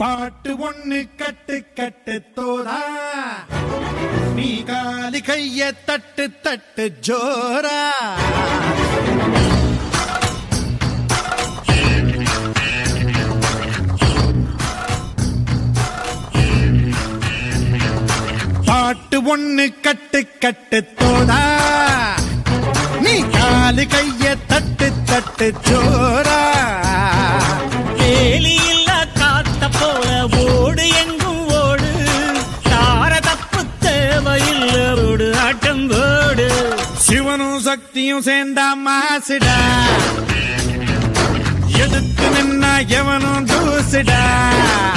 பாட்டு ஒண்ணு கட்டு கட்டு தோதா நீ காலி கைய தட்டு தட்டு ஜோரா பாட்டு ஒண்ணு கட்டு கட்டு தோதா நீ காலி கைய தட்டு தட்டு ஜோரா வேலி இல்ல காத்த போல ஓடு எங்கும் ஓடு தார தப்பு தேவையில்ல ஓடு ஆட்டம் போடு சிவனும் சக்தியும் சேர்ந்தா மாசுடா எதுக்கு நின்னா எவனும் தூசுடா